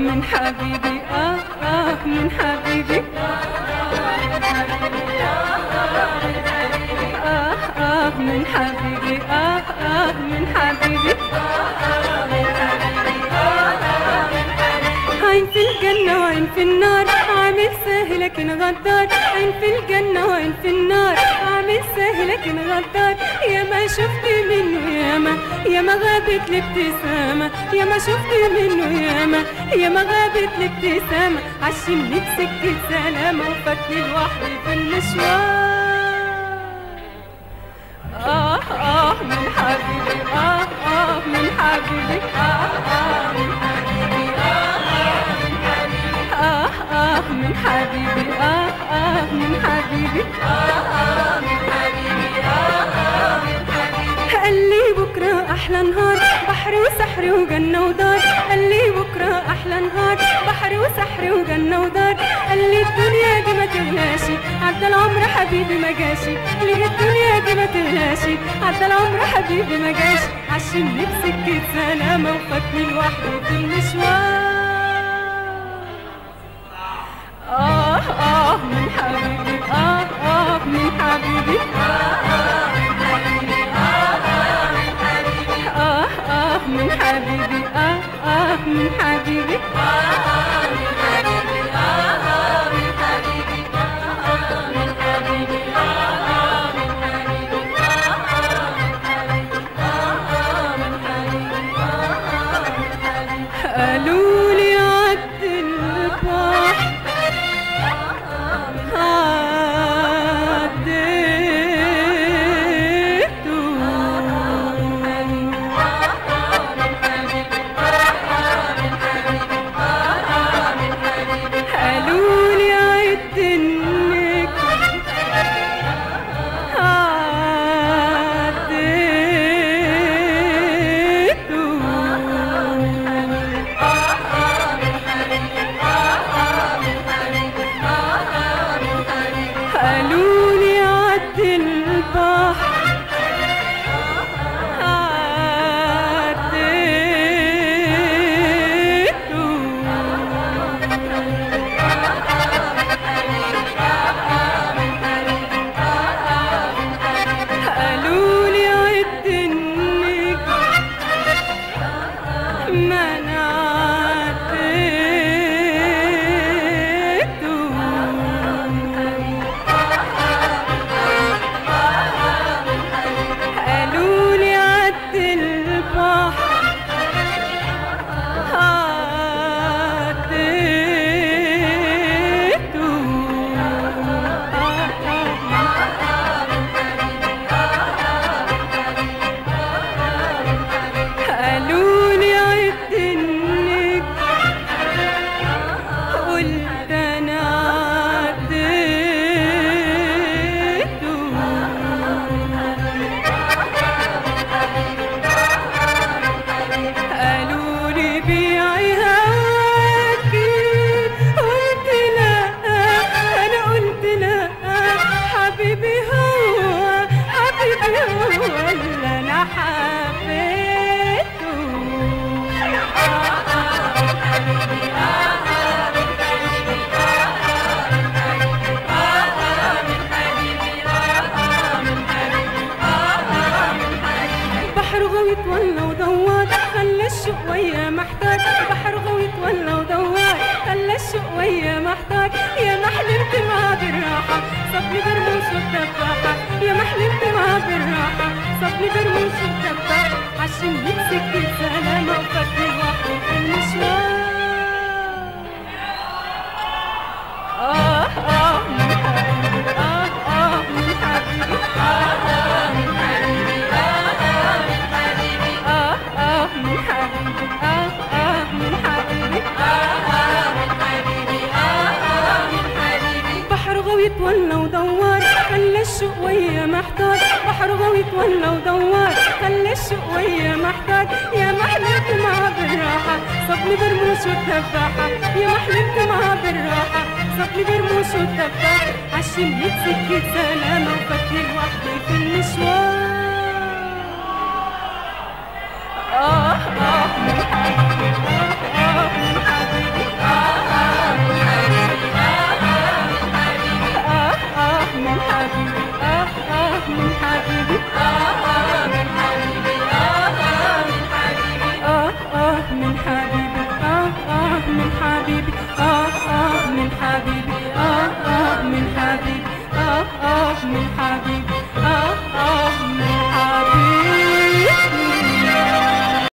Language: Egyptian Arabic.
من حبيبي آه آه من حبيبي آه آه من حبيبي آه آه من حبيبي عين في الجنة وعين في النار عامل سهل لكن غدار عين في الجنة وعين في النار عامل سهل لكن غدار يا ما شفت منه يا ما يا ما غابت الابتسامة يا ما شفت منه يا ما يا ما غابت الابتسامة عشمني بسكة سلامة وفاتني لوحدي في المشوار آه آه من حبيبي آه آه من حبيبي آه آه من حبيبي آه آه من حبيبي آه آه من حبيبي قال لي بكرة أحلى نهار بحر وسحر وجنة ودار قال لي بكرة أحلى نهار بحر وسحر وجنة ودار قال لي الدنيا دي ما تغلاشي عدى العمر حبيبي ما جاشي ليه الدنيا دي ما تغلاشي عدى العمر حبيبي ما جاشي عشمني بسكة سلامة وفاتني لوحدي في المشوار آه آه من حبيبي آه آه من حبيبي آه آه من حبيبي آه آه من حبيبي قالوا لي عد البحر قالوا لي عد النجم قالوا لي عد البحر قالوا لي عد النجم ما انا عديته قالوا لي عد البحر عديته قالوا لي عد النجم قلت انا عديته قالوا لي بيعي هواكي قلت لا انا قلت لا حبيبي هو حبيبي هو اللي انا بحر غويت ولا ودوار خلى الشوق ويا محتار بحر غويت ولا ودوار خلى الشوق ويا محتار يا ما حلمت معاه بالراحة صبني برموش والتفاحة يا ما حلمت معاه بالراحة صبني برموش والتفاحة عشمني بسكة سلامة وفاتني لوحدي في المشوار آه آه من حبيبي آه آه من حبيبي آه آه من حبيبي آه آه من حبيبي آه آه من حبيبي آه آه من حبيبي آه آه من حبيبي آه آه من حبيبي بحر غويت ولا ودوار خلى الشوق ويا محتار بحر غويت ولا ودوار خلى الشوق ويا محتار يا ما حلمت معاه بالراحة صبني برموش والتفاحة يا ما حلمت معاه بالراحة صبني برموش والتفاحة عشمني بسكة سلامة وفاتني لوحدي في المشوار آه آه من حبيبي آه آه من حبيبي حبيبي